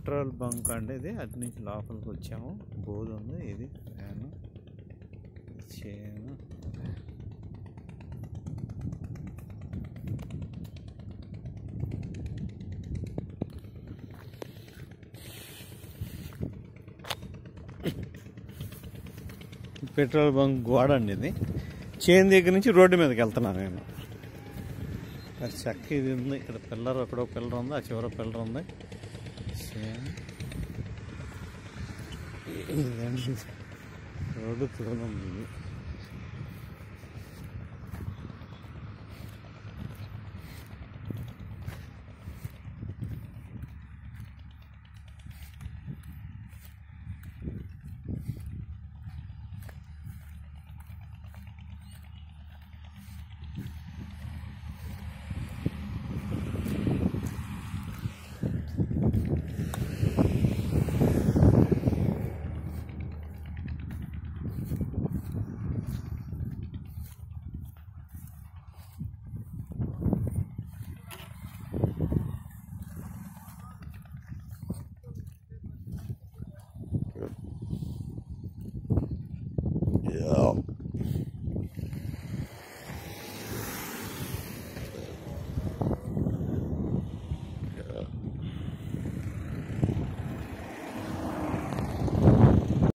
petrol bunk అంటే ఇది అటు నుంచి లోపలికి వచ్చాము బోర్డు ఉంది ఇది ఫ్యాను చేను పెట్రోల్ బంక్ గోడ అండి ఇది చేను దగ్గర నుంచి రోడ్డు మీదకి వెళ్తున్నాను నేను మరి చక్క ఇది ఉంది ఇక్కడ పిల్లర్ ఒకడో పిల్లర్ ఉంది ఆ చివర పిల్లర్ ఉంది చేను ఇదండి రోడ్డు దూరం ఉంది ఇది